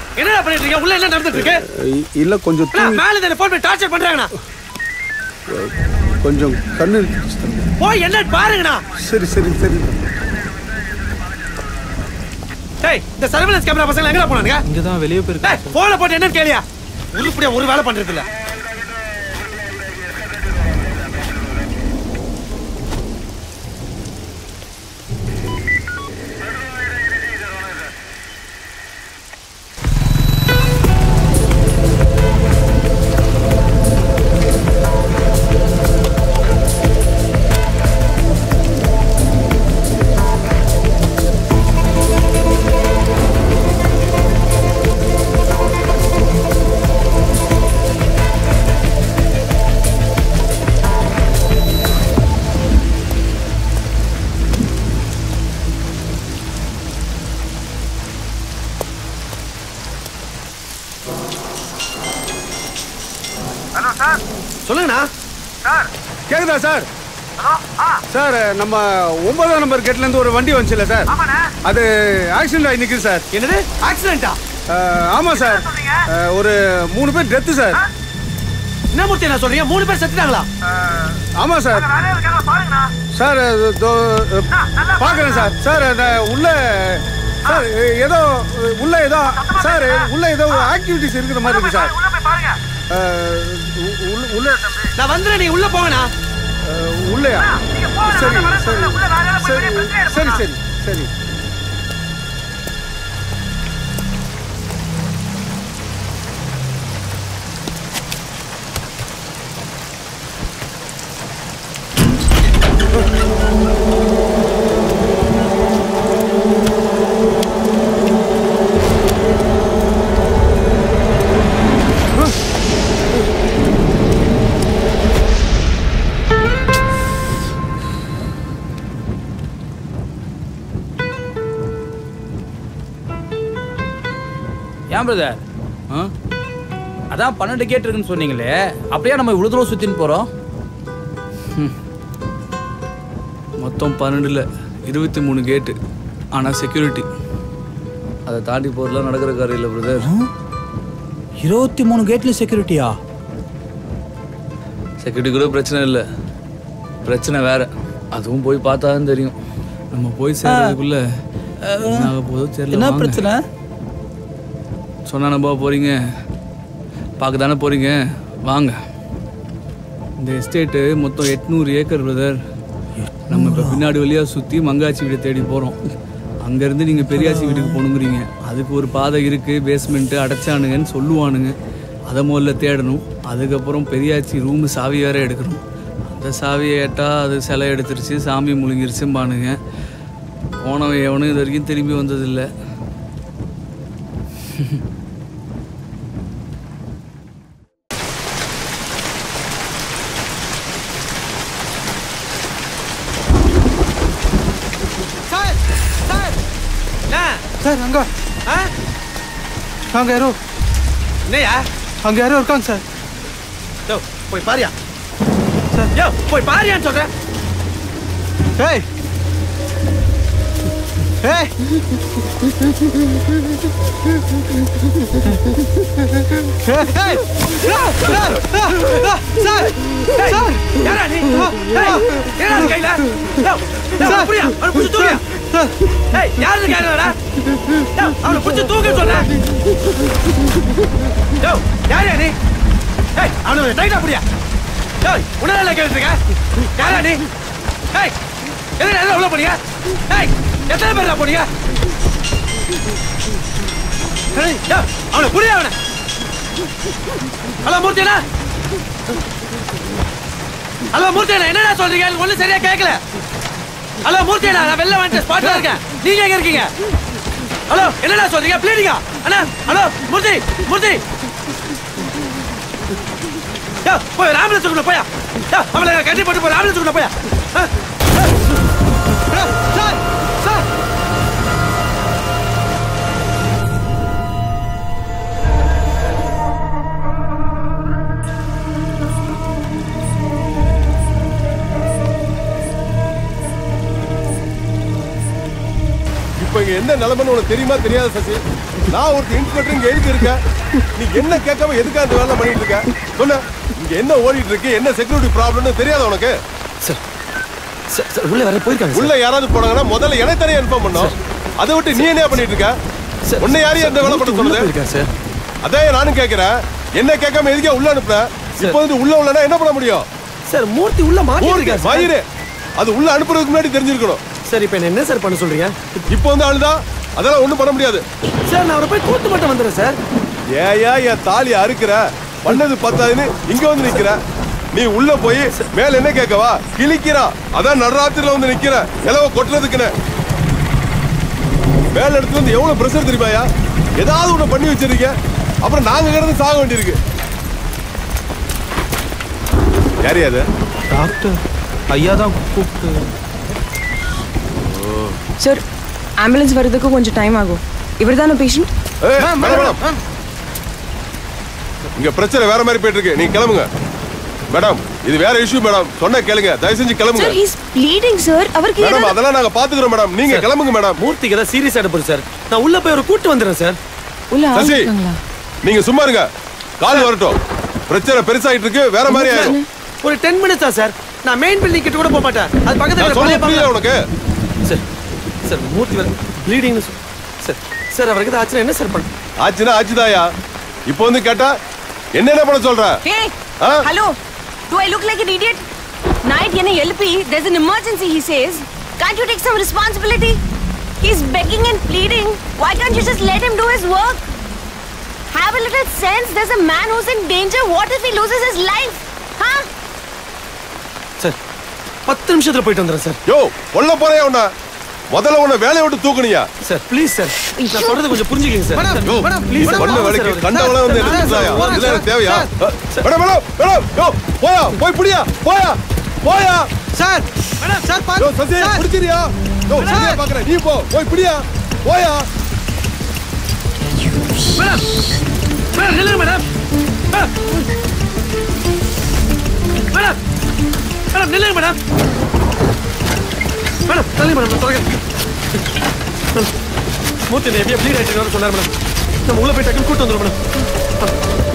என்னடா பண்ணிட்டு இருக்கீங்க உள்ள என்ன நடந்துட்டு இருக்கு இ- இல்ல கொஞ்சம் அண்ணா, தூங்கி மேல இந்த போன் பண்ணி டார்ச்சர் பண்றாங்கண்ணா கொஞ்சம் கண்ணு இருந்துச்சு தம்பி. போய் என்ன பாருங்கண்ணா சரி சரி சரி டேய் இந்த சர்வேலன்ஸ் கேமரா பசங்க எங்க போனானுங்க இங்க தான் வெளியே போயிருக்கு டேய் போன போட்டு என்னன்னு கேளியா உருப்படியா ஒரு வேலை பண்றது இல்ல ஹலோ சார் சொல்லுங்கண்ணா சார் கேக்குதா சார் ஹலோ ஆ சார் நம்ம ஒன்பதாம் நம்பர் கேட்ல இருந்து ஒரு வண்டி வந்துச்சுல சார் ஆமாண்ணே அது ஆக்சிடென்ட் ஆகி நிக்குது சார் என்னது ஆக்சிடென்ட்டா அஹ், ஆமா சார் சொல்றீங்க? அஹ், ஒரு மூணு பேர் டெத்து சார் என்ன மூர்த்தி நான் சொல்றீங்க மூணு பேர் செத்துட்டாங்களா ஆமா சார் வேலையா இருக்காங்க பாருங்கண்ணா சார் அது தோ- பார்க்கறேன் சார் சார் அந்த உள்ள சார் ஏதோ உள்ள ஏதோ சார் உள்ள ஏதோ ஆக்டிவிட்டிஸ் இருக்கிற மாதிரி இருக்கு சார் உள்ள போய் பாருங்க அஹ், உ- உள்ள- உள்ள நான் வந்துடுறேன் நீங்க உள்ள போங்கண்ணா அஹ், உள்ளயா நீங்க போங்க, சரி நான் வரேன் சரி சொல்றேன். உள்ள வேற யாராவது போய் சரி வெளியே பிரச்சனை சரி ஆயிடும் சரி சரி ஏன் பிரதர் அதான் பன்னெண்டு கேட் இருக்குன்னு சொன்னீங்களே அப்படியே நம்ம இவ்வளோ தூரம் சுற்றின்னு போகிறோம் மொத்தம் பன்னெண்டுல இருபத்தி மூணு கேட்டு ஆனால் செக்யூரிட்டி அதை தாண்டி போகிறதுலாம் நடக்கிற காரியம் இல்லை பிரதர் இருபத்தி மூணு கேட்லேயும் செக்யூரிட்டியா செக்யூரிட்டி கூட பிரச்சனை இல்லை பிரச்சனை வேற அதுவும் போய் பார்த்தா தான் தெரியும் நம்ம போய் சேர்றதுக்குள்ள என்ன ஆக போதோ தெரியல என்ன வாங்க. பிரச்சனை சொன்னா நம்ப போறீங்க பார்க்க தானே போறீங்க வாங்க இந்த எஸ்டேட்டு மொத்தம் எட்நூறு ஏக்கர் பிரதர் நம்ம இப்போ பின்னாடி வழியா சுற்றி மங்காச்சி வீடை தேடி போகிறோம் அங்கேருந்து நீங்கள் பெரியாச்சி வீட்டுக்கு போகணுங்கிறீங்க அதுக்கு ஒரு பாதை இருக்குது பேஸ்மெண்ட்டு அடைச்சானுங்கன்னு சொல்லுவானுங்க அதை முதல்ல தேடணும் அதுக்கப்புறம் பெரியாச்சி ரூமு சாவி வேற எடுக்கணும் அந்த சாவியை கேட்டால் அது சிலை எடுத்துருச்சு சாமி முழுங்கிருச்சும்பானுங்க போனவன் எவனும் இது வரைக்கும் திரும்பி வந்ததில்லை சார் சார் என்ன சார் அங்க ஆ? அங்க யாரோ என்னய்யா அங்க யாரோ இருக்காங்க சார் யோ போய் பாரியா யோ போய் பாரியான்னு சொல்றேன் ஏய் ஏய் ஏய் சார் சார் யாரா நீ ஏய் என்னடா இது கையில யோ யோ புரியா அவனை புடிச்சு தூக்கு ஏய் யாரு கையிலடா யோ அவனை புடிச்சு தூக்கு சொல்றேன் யோ யாரா நீ ஏய் அவனை டைட்டா புடியா யோ உன்னால கேட்டுட்டு இருக்க யாரா நீ ஏய் எதுக்கு எதுல உள்ள போனீங்க ஏய் எத்தனை பேர்ல போனீங்க ஏய், யோ, அவனை புரியா அவனை ஹலோ மூர்த்தினா ஹலோ மூர்த்தினா என்னடா சொல்றீங்க எனக்கு ஒண்ணும் சரியா கேட்கல ஹலோ மூர்த்தினா நான் வெளில வந்துட்டு ஸ்பாட்ல இருக்கேன் நீங்க எங்க இருக்கீங்க ஹலோ என்னடா சொல்றீங்க ப்ளீடிங்கா அண்ணா ஹலோ மூர்த்தி மூர்த்தி யோ போய் ஒரு ஆம்புலன்ஸ் கொண்டு போயா யோ அவளை கட்டி போட்டு போய் ஆம்புலன்ஸ் கொண்டு போயா ஆ, ஆ. ஆ, சார் சார் இப்போ இங்க என்ன நிலைமைன்னு உனக்கு தெரியுமா தெரியாத சசி நான் ஒரு இன்ஸ்பெக்டர் இங்க எதுக்கு இருக்கேன் நீ என்ன கேட்காம எதுக்கு அந்த வேலை பண்ணிட்டு இருக்க சொல்லு இங்க என்ன ஓடிட்டு இருக்கு என்ன செக்யூரிட்டி ப்ராப்ளம்னு தெரியாத உனக்கு சார் சார் சார் உள்ள வர போயிருக்காங்க உள்ள யாராவது போனாங்கன்னா முதல்ல எனக்கு தனியா இன்ஃபார்ம் பண்ணோம் அதை விட்டு நீ என்ன பண்ணிட்டு இருக்க சார் உன்னை யாரையும் எந்த வேலை பண்ண உள்ள சொல்லுது போயிருக்காங்க சார் அதான் நானும் கேட்கிறேன் என்ன கேட்காம எதுக்கே உள்ள அனுப்புற இப்போ வந்து உள்ள உள்ளனா என்ன பண்ண முடியும் சார் மூர்த்தி உள்ள ஊருக்கு மாட்டிருக்காரு சார். மயிறு அது உள்ள அனுப்புறதுக்கு முன்னாடி தெரிஞ்சிருக்கணும் சார் இப்போ என்ன சார் பண்ண சொல்றீங்க இப்போ வந்து அழுதா அதெல்லாம் ஒண்ணும் பண்ண முடியாது சார் நான் அவரை போய் கூட்டு மட்டும் வந்துடுறேன் சார் ஏயா என் தாலி அறுக்கிற பண்ணது பத்தாதுன்னு இங்க வந்து நிக்கிற நீ உள்ள போய் மேல என்ன கேட்கவா கிழிக்கிறா அதான் நடுராத்திரில வந்து நிக்கிற நிலவ கொட்டுறதுக்குன்னு மேல இடத்துல வந்து எவ்வளவு பிரஷர் தெரியுமாயா ஏதாவது ஒண்ணு பண்ணி வச்சிருக்க அப்புறம் நாங்க கிடந்து சாக வேண்டியிருக்கு யாரையா அது டாக்டர் ஐயா தான் கூப்பிட்டு சார் ஆம்புலன்ஸ் வர்றதுக்கு கொஞ்சம் டைம் ஆகும் இவர் தானே பேஷண்ட் ஏய், மேடம், மேடம். இங்க பிரச்சனை வேற மாதிரி போயிட்டு இருக்கு நீங்க கிளம்புங்க மேடம் இது வேற இஷ்யூ மேடம் சொன்ன கேளுங்க தயவு செஞ்சு கிளம்புங்க சார் ஹீஸ் ப்ளீடிங் சார் அவருக்கு மேடம் ஏதாவது- அதெல்லாம் நாங்க பாத்துக்கிறோம் மேடம் நீங்க கிளம்புங்க மேடம் மூர்த்திக்கு ஏதாவது சீரியஸ் ஆகிட சார் நான் உள்ள போய் ஒரு கூட்டு வந்துடுறேன் சார் உள்ள ஆள் சசி இருக்காங்களா நீங்க சும்மா இருங்க கால் வரட்டும் பிரச்சனை பெருசாயிட்டு இருக்கு வேற மாதிரி ஆயிடும் ஒரு டென் மினிட்ஸ் தான் சார் நான் மெயின் பில்டிங் கிட்ட கூட போக மாட்டேன் அது பக்கத்துல நான் இருக்கிற பழைய சொல்றது புரியல பங்களா- உனக்கு சார் சார் மூர்த்தி வர ப்ளீடிங்னு சார் சார் அவருக்கு ஏதாவது ஆச்சுன்னா என்ன சார் பண்ண ஆச்சுன்னா ஆச்சுதாயா இப்போ வந்து கேட்டா என்னென்ன பண்ண சொல்ற Hey, Huh? hello. Do I look like an idiot? Night என்ன எழுப்பி there's an emergency he says. Can't you take some responsibility? He's begging and pleading. Why can't you just let him do his work? Have a little sense. There's a man who's in danger. What if he loses his life? Huh? Sir பத்து நிமிஷத்துல போயிட்டு வந்துடுறேன் sir யோ கொல்ல போறேன் உன்ன முதல்ல உன்னை வேலையை விட்டு தூக்குனியா சார் ப்ளீஸ் சார் நான் சொல்றது கொஞ்சம் புரிஞ்சுக்கங்க சார் யோ ப்ளீஸ் பண்ண வேலைக்கு கண்டவள வந்து என்ன சொல்றாயா இதெல்லாம் எனக்கு தேவையா மேடம் மேடம் மேடம் யோ போயா போய் புடியா போயா போயா சார் மேடம் சார் யோ சசி புடிச்சிரியா யோ சசியா பாக்குறேன் நீ போ போய் புடியா போயா மேடம் மேடம் நில்லுங்க மேடம் மேடம் மேடம் மேடம் நில்லுங்க மேடம் மேடம் தள்ளி மேடம் நான் தொடங்க மூர்த்தி எப்படியா ப்ளீட் ஆயிட்டு சொன்னார் மேடம் நம்ம உள்ள போய் டக்குன்னு கூட்டு வந்துடும் மேடம்